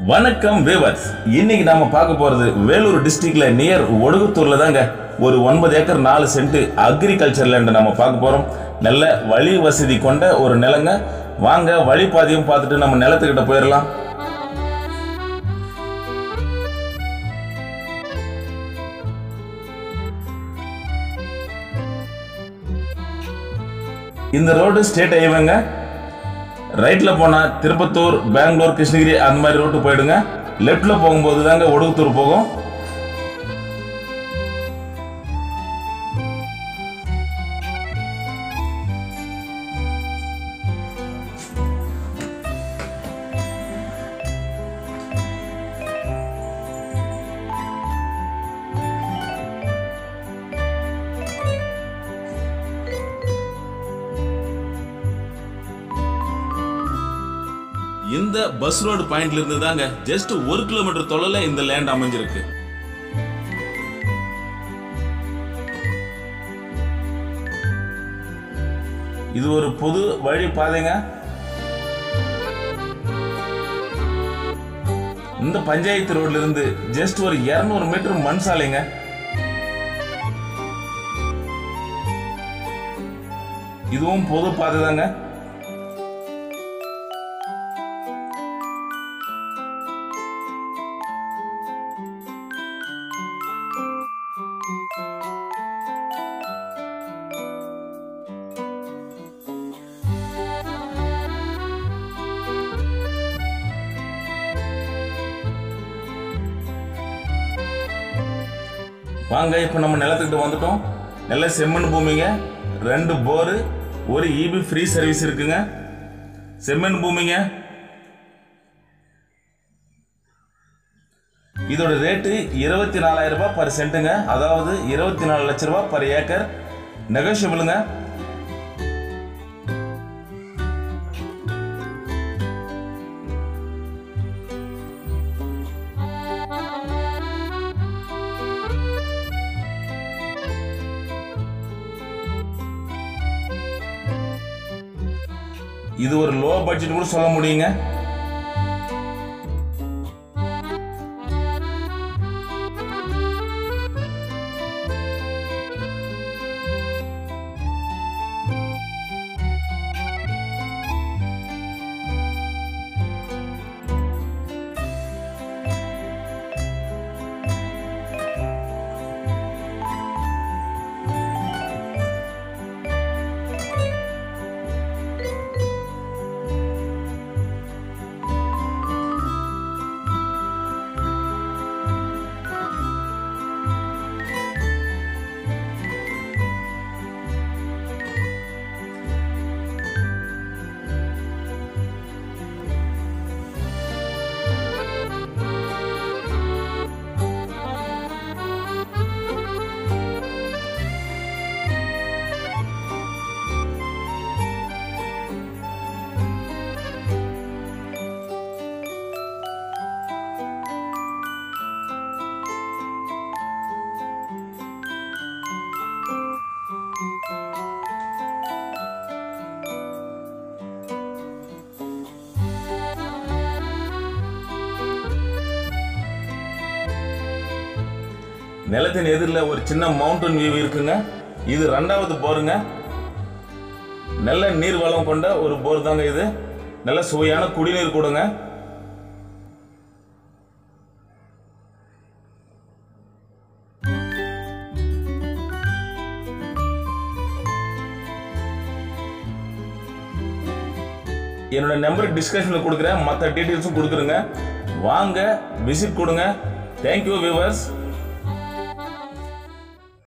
வணக்கம் வேவர்ஸ் இன்னைக்கு நாம பார்க்க போறது வேலூர் டிஸ்ட்ரிக்ட்ல நியர் ஒடுகுத்தூர்ல தாங்க ஒரு ஒன்பது ஏக்கர் நாலு சென்ட் அக்ரிகல்ச்சர் லேண்ட் நம்ம பார்க்க போறோம் நல்ல வழி வசதி கொண்ட ஒரு நிலங்க வாங்க வழி பாதையும் பார்த்துட்டு நம்ம நிலத்துக்கிட்ட போயிடலாம் இந்த ரோடு ஸ்டேட் ஹைவேங்க ரைட்ல போனா திருப்பத்தூர் பெங்களூர் கிருஷ்ணகிரி அந்த மாதிரி ரோட்டு போயிடுங்க லெஃப்ட்ல போகும்போது தாங்க ஒடுகுத்தூர் போகும் இந்த பஸ் ரோடு பாயிண்ட்ல இருந்து தாங்க ஜஸ்ட் ஒரு கிலோமீட்டர் தொலைல இந்த லேண்ட் அமைஞ்சிருக்கு இது ஒரு பொது வழி பாதைங்க இந்த பஞ்சாயத்து ரோட்ல இருந்து ஜஸ்ட் ஒரு 200 மீட்டர் மண் சாலைங்க இதுவும் பொது பாதை தாங்க வாங்க இப்போ நம்ம நிலத்துக்கிட்ட வந்துட்டோம் நல்ல செம்மண் பூமிங்க ரெண்டு போரு ஒரு இபி ஃப்ரீ சர்வீஸ் இருக்குங்க செம்மண் பூமிங்க இதோட ரேட்டு இருபத்தி நாலாயிரம் ரூபாய் பர் சென்ட்டுங்க அதாவது இருபத்தி நாலு லட்ச ரூபாய் பர் ஏக்கர் நெகோஷியபிளுங்க இது ஒரு லோ பட்ஜெட் கூட சொல்ல முடியுங்க நிலத்தின் எதிரில் ஒரு சின்ன மவுண்டன் வியூ இருக்குங்க இது ரெண்டாவது போருங்க நல்ல நீர் வளம் கொண்ட ஒரு போர் தாங்க இது நல்ல சுவையான குடிநீர் கொடுங்க என்னோட நம்பர் டிஸ்கஷனில் கொடுக்குறேன் மற்ற டீட்டெயில்ஸும் கொடுக்குறேங்க வாங்க விசிட் கொடுங்க தேங்க்யூ வியூவர்ஸ்